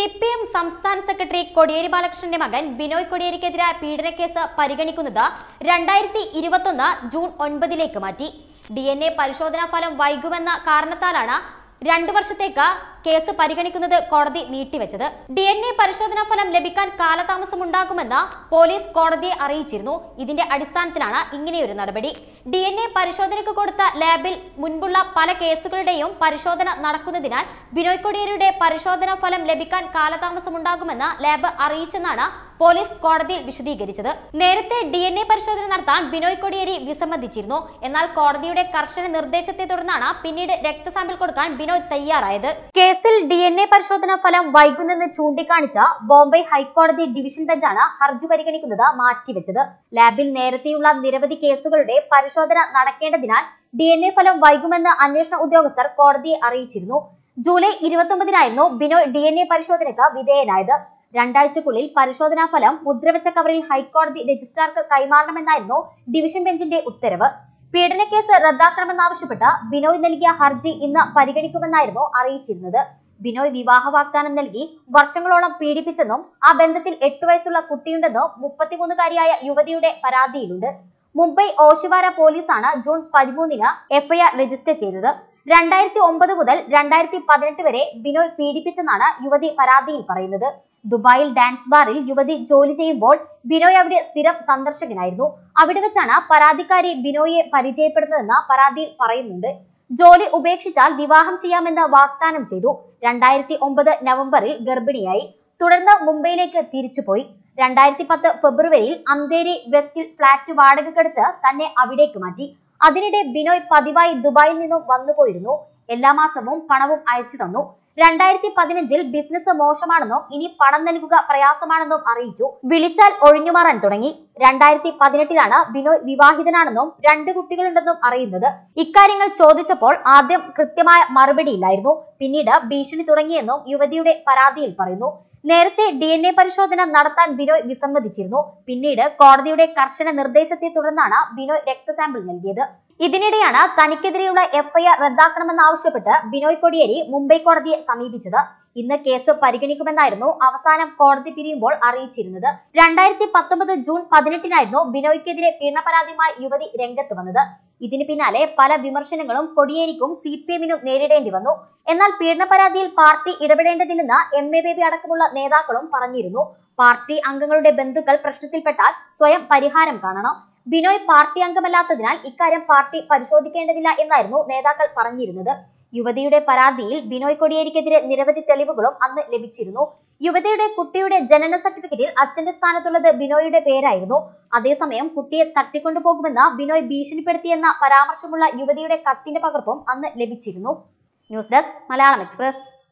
P M സംസ്ഥാന സെക്രട്ടറി കോടിയേരി ബാലകൃഷ്ണന്റെ മകൻ ബിനോയ് കോടിയേരിക്കെതിരായ പീഡനക്കേസ് പരിഗണിക്കുന്നത് രണ്ടായിരത്തി ഇരുപത്തൊന്ന് ജൂൺ ഒൻപതിലേക്ക് മാറ്റി ഡി എൻ എ പരിശോധനാ ഫലം വൈകുമെന്ന കാരണത്താലാണ് രണ്ടു വർഷത്തേക്ക് കേസ് പരിഗണിക്കുന്നത് കോടതി നീട്ടിവെച്ചത് ഡി എൻ എ പരിശോധനാ ഫലം ലഭിക്കാൻ കാലതാമസം ഉണ്ടാകുമെന്ന് പോലീസ് കോടതിയെ അറിയിച്ചിരുന്നു ഇതിന്റെ അടിസ്ഥാനത്തിലാണ് ഇങ്ങനെയൊരു നടപടി ഡി എൻ എ പരിശോധനയ്ക്ക് കൊടുത്ത ലാബിൽ മുൻപുള്ള പല കേസുകളുടെയും പരിശോധന നടക്കുന്നതിനാൽ ബിനോയ് കൊടിയേരിയുടെ പരിശോധനാ ഫലം ലഭിക്കാൻ കാലതാമസം ഉണ്ടാകുമെന്ന് ലാബ് അറിയിച്ചെന്നാണ് പോലീസ് കോടതിയിൽ വിശദീകരിച്ചത് നേരത്തെ ഡി എൻ എ പരിശോധന നടത്താൻ ബിനോയ് കൊടിയേരി വിസമ്മതിച്ചിരുന്നു എന്നാൽ കോടതിയുടെ കർശന നിർദ്ദേശത്തെ തുടർന്നാണ് പിന്നീട് രക്തസാമ്പിൾ കൊടുക്കാൻ ബിനോയ് തയ്യാറായത് കേസിൽ ഡി എൻ എ പരിശോധനാ ഫലം വൈകുന്നെന്ന് ചൂണ്ടിക്കാണിച്ച ബോംബെ ഹൈക്കോടതി ഡിവിഷൻ ബെഞ്ചാണ് ഹർജി പരിഗണിക്കുന്നത് മാറ്റിവെച്ചത് ലാബിൽ നേരത്തെയുള്ള നിരവധി കേസുകളുടെ പരിശോധന നടക്കേണ്ടതിനാൽ ഡി എൻ എ ഫലം വൈകുമെന്ന് അന്വേഷണ ഉദ്യോഗസ്ഥർ കോടതിയെ അറിയിച്ചിരുന്നു ജൂലൈ ഇരുപത്തൊമ്പതിനായിരുന്നു ബിനോയ് ഡി എൻ എ പരിശോധനയ്ക്ക് വിധേയനായത് രണ്ടാഴ്ചക്കുള്ളിൽ പരിശോധനാ ഫലം മുദ്രവെച്ച കവറിൽ ഹൈക്കോടതി രജിസ്ട്രാർക്ക് കൈമാറണമെന്നായിരുന്നു ഡിവിഷൻ ബെഞ്ചിന്റെ ഉത്തരവ് പീഡനക്കേസ് റദ്ദാക്കണമെന്നാവശ്യപ്പെട്ട് ബിനോയ് നൽകിയ ഹർജി ഇന്ന് പരിഗണിക്കുമെന്നായിരുന്നു അറിയിച്ചിരുന്നത് ബിനോയ് വിവാഹ വാഗ്ദാനം നൽകി വർഷങ്ങളോളം പീഡിപ്പിച്ചെന്നും ആ ബന്ധത്തിൽ എട്ടു വയസ്സുള്ള കുട്ടിയുണ്ടെന്നും മുപ്പത്തിമൂന്നുകാരിയായ യുവതിയുടെ പരാതിയിലുണ്ട് മുംബൈ ഓശിവാര പോലീസാണ് ജൂൺ പതിമൂന്നിന് എഫ്ഐആർ രജിസ്റ്റർ ചെയ്തത് രണ്ടായിരത്തി ഒമ്പത് മുതൽ രണ്ടായിരത്തി പതിനെട്ട് വരെ ബിനോയ് പീഡിപ്പിച്ചെന്നാണ് യുവതി പരാതിയിൽ പറയുന്നത് ദുബായിൽ ഡാൻസ് ബാറിൽ യുവതി ജോലി ചെയ്യുമ്പോൾ ബിനോയ് അവിടെ സ്ഥിരം സന്ദർശകനായിരുന്നു അവിടെ വെച്ചാണ് പരാതിക്കാരി ബിനോയെ പരിചയപ്പെടുന്നതെന്ന് പരാതിയിൽ പറയുന്നുണ്ട് ജോലി ഉപേക്ഷിച്ചാൽ വിവാഹം ചെയ്യാമെന്ന് വാഗ്ദാനം ചെയ്തു രണ്ടായിരത്തി ഒമ്പത് നവംബറിൽ ഗർഭിണിയായി തുടർന്ന് മുംബൈയിലേക്ക് തിരിച്ചുപോയി രണ്ടായിരത്തി പത്ത് ഫെബ്രുവരിയിൽ അന്തേരി വെസ്റ്റിൽ ഫ്ളാറ്റ് വാടകക്കെടുത്ത് തന്നെ അവിടേക്ക് മാറ്റി അതിനിടെ ബിനോയ് പതിവായി ദുബായിൽ നിന്നും വന്നുപോയിരുന്നു എല്ലാ മാസവും പണവും അയച്ചു തന്നു രണ്ടായിരത്തി പതിനഞ്ചിൽ ബിസിനസ് മോശമാണെന്നും ഇനി പണം നൽകുക പ്രയാസമാണെന്നും അറിയിച്ചു വിളിച്ചാൽ ഒഴിഞ്ഞുമാറാൻ തുടങ്ങി രണ്ടായിരത്തി പതിനെട്ടിലാണ് ബിനോയ് വിവാഹിതനാണെന്നും രണ്ട് കുട്ടികളുണ്ടെന്നും അറിയുന്നത് ഇക്കാര്യങ്ങൾ ചോദിച്ചപ്പോൾ ആദ്യം കൃത്യമായ മറുപടിയില്ലായിരുന്നു പിന്നീട് ഭീഷണി തുടങ്ങിയെന്നും യുവതിയുടെ പരാതിയിൽ പറയുന്നു നേരത്തെ ഡി എൻ എ പരിശോധന നടത്താൻ ബിനോയ് വിസമ്മതിച്ചിരുന്നു പിന്നീട് കോടതിയുടെ കർശന നിർദ്ദേശത്തെ തുടർന്നാണ് ബിനോയ് രക്തസാമ്പിൾ നൽകിയത് ഇതിനിടെയാണ് തനിക്കെതിരെയുള്ള എഫ്ഐആർ റദ്ദാക്കണമെന്നാവശ്യപ്പെട്ട് ബിനോയ് കൊടിയേരി മുംബൈ കോടതിയെ സമീപിച്ചത് ഇന്ന് കേസ് പരിഗണിക്കുമെന്നായിരുന്നു അവസാനം കോടതി പിരിയുമ്പോൾ അറിയിച്ചിരുന്നത് രണ്ടായിരത്തി പത്തൊമ്പത് ജൂൺ പതിനെട്ടിനായിരുന്നു ബിനോയ്ക്കെതിരെ പീഡനപരാതിയുമായി യുവതി രംഗത്ത് വന്നത് ഇതിന് പിന്നാലെ പല വിമർശനങ്ങളും കൊടിയേരിക്കും സി പി എമ്മിനും നേരിടേണ്ടി വന്നു എന്നാൽ പീഡനപരാതിയിൽ പാർട്ടി ഇടപെടേണ്ടതില്ലെന്ന് എം എ ബേബി അടക്കമുള്ള നേതാക്കളും പറഞ്ഞിരുന്നു പാർട്ടി അംഗങ്ങളുടെ ബന്ധുക്കൾ പ്രശ്നത്തിൽപ്പെട്ടാൽ സ്വയം പരിഹാരം കാണണം ബിനോയ് പാർട്ടി അംഗമല്ലാത്തതിനാൽ ഇക്കാര്യം പാർട്ടി പരിശോധിക്കേണ്ടതില്ല എന്നായിരുന്നു നേതാക്കൾ പറഞ്ഞിരുന്നത് യുവതിയുടെ പരാതിയിൽ ബിനോയ് കൊടിയേരിക്കെതിരെ നിരവധി തെളിവുകളും അന്ന് ലഭിച്ചിരുന്നു യുവതിയുടെ കുട്ടിയുടെ ജനന സർട്ടിഫിക്കറ്റിൽ അച്ഛന്റെ സ്ഥാനത്തുള്ളത് ബിനോയുടെ പേരായിരുന്നു അതേസമയം കുട്ടിയെ തട്ടിക്കൊണ്ടുപോകുമെന്ന് ബിനോയ് ഭീഷണിപ്പെടുത്തിയെന്ന പരാമർശമുള്ള യുവതിയുടെ കത്തിന്റെ പകർപ്പും അന്ന് ലഭിച്ചിരുന്നു ന്യൂസ് ഡെസ്ക് മലയാളം എക്സ്പ്രസ്